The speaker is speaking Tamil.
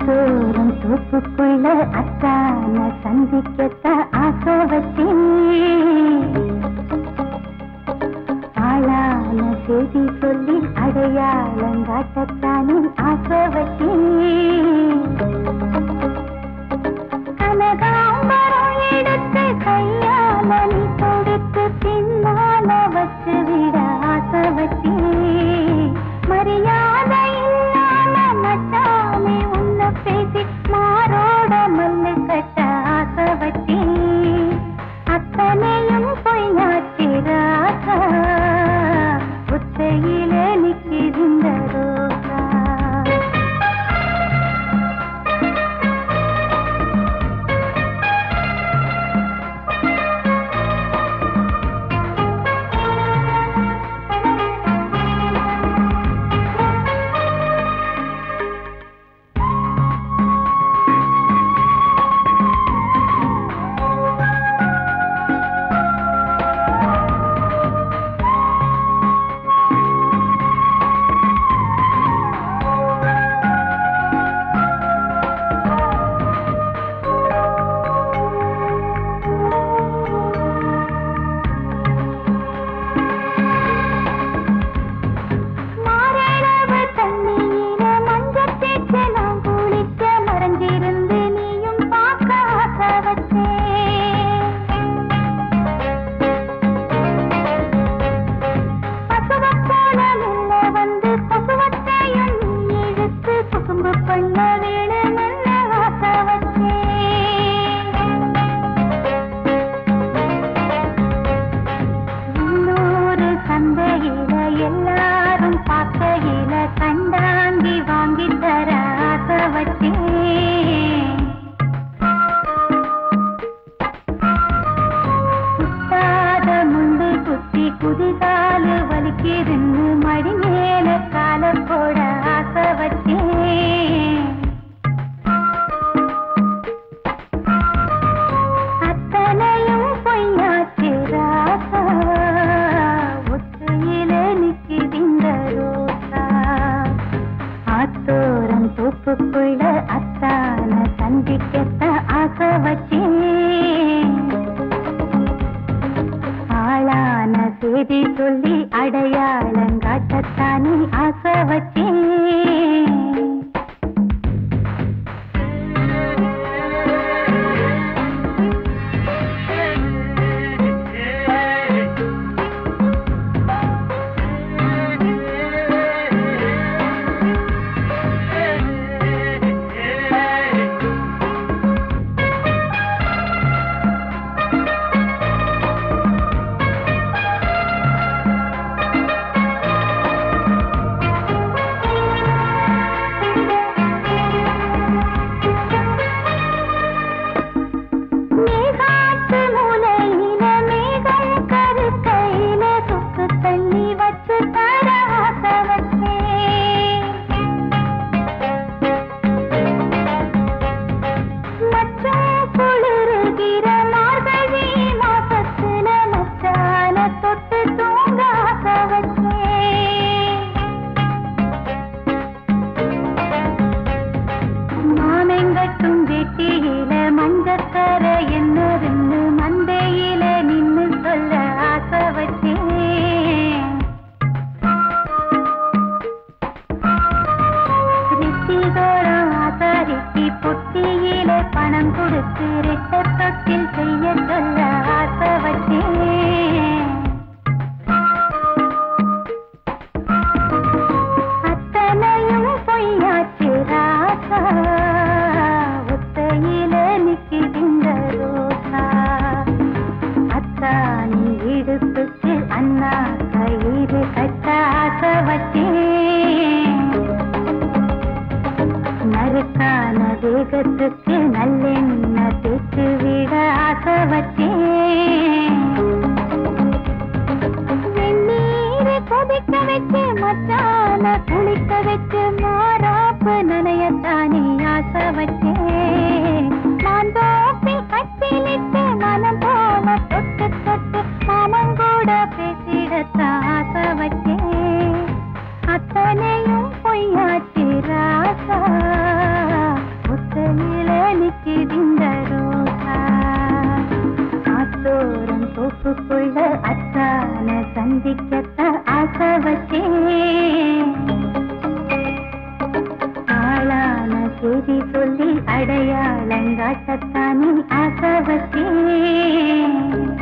ஆத்தோரம் தோப்புக்குள்ள அத்தான சந்திக்கத்தான் ஆசை வச்சேன் ஆளான செய்தி சொல்லி அடையாளம் காட்டத்தானே ஆசை வச்சேன் கனகாம்பரம் எடுத்து கையால நீ தொடுத்து பின்னால வச்சு விட ஆசை வச்சேன் மரியாதை இல்லாம மட்டாமே உன்னை பேசி மாரோட மல்லு கட்ட ஆசை வச்சேன் அத்தனையும் பொய்யாச்சி ராசா புத்தையில நிக்கிருந்த ரோசா மாரளவு தண்ணியில மஞ்சள் தேய்ச்சு நான் குளிக்க மறைஞ்சிருந்து நீயும் பார்க்க ஆசை வச்சேன் பசுவப் போல மெல்ல வந்து பசுவத்தையும் நீ இழுத்து குசும்பு பண்ண வேணுமென்னு ஆசை வச்சேன் இன்னொரு சந்தையில எல்லாரும் பார்க்கையில கண்டாங்கி வாங்கி தர ஆசை வச்சேன் குத்தாத முண்டு குத்தி குதிகாலு வலிக்கிருந்து மடி மேல கால போட ஆசை வச்சேன் அத்தனையும் பொய்யாச்சு ராசா ஒத்தையில நிக்கிதிந்த ரோசா ஆத்தோரம் தோப்புக்குள்ள அத்தான சந்திக்கத்தான் ஆசை வச்சேன் ஆளான செய்தி சொல்லி அடையாளம் காட்டத்தானே ஆசை வச்சேன் மேகாட்டு மூலையில மேகம் கருக்கையில சுக்கு தண்ணி வச்சு தர ஆசை வச்சேன் மச்சான் குளிருகிற மார்கழி மாசத்துல மச்சான தொட்டு தூங்க ஆசை வச்சேன் மாமெங்கட்டும் வெட்டியில மஞ்சக்கர என்னதுன்னு மந்தையில நின்னு சொல்ல ஆசை வச்சேன் ரித்திகோரம் ஆசாரிக்கு பொட்டியில பணம் கொடுத்து ரெட்ட தொட்டில் செய்ய சொல்ல ஆசை வச்சேன் அத்தனையும் பொய்யாச்சு ராசா ஒத்தையில நிக்கிதிந்த ரோசா அத்தானி இடுப்புக்கு அண்ணா கயிறு கட்ட ஆசை வச்சேன் நறுக்கான வேகத்துக்கு நல்லெண்ணெய் தேய்ச்சு விட ஆசை வச்சேன் வெந்நீரை கொதிக்க வச்சு மச்சான குளிக்க வச்சு மாறாப்பு நனையத்தானே ஆசை வச்சேன் மாந்தோப்பில் கட்டிலிட்டு மனம் போல தொட்டு தொட்டு மாமங்கூட பேசிடத்தான் ஆசை வச்சேன் அத்தனையும் பொய்யாச்சு ராசா ஜொலிக்குது இந்த ரோசா ஆத்தோரம் தோப்புக்குள்ள அத்தான சந்திக்கத்தான் ஆசை வச்சேன் ஆளான செய்தி சொல்லி அடையாளங்காட்டத்தானே ஆசை வச்சேன்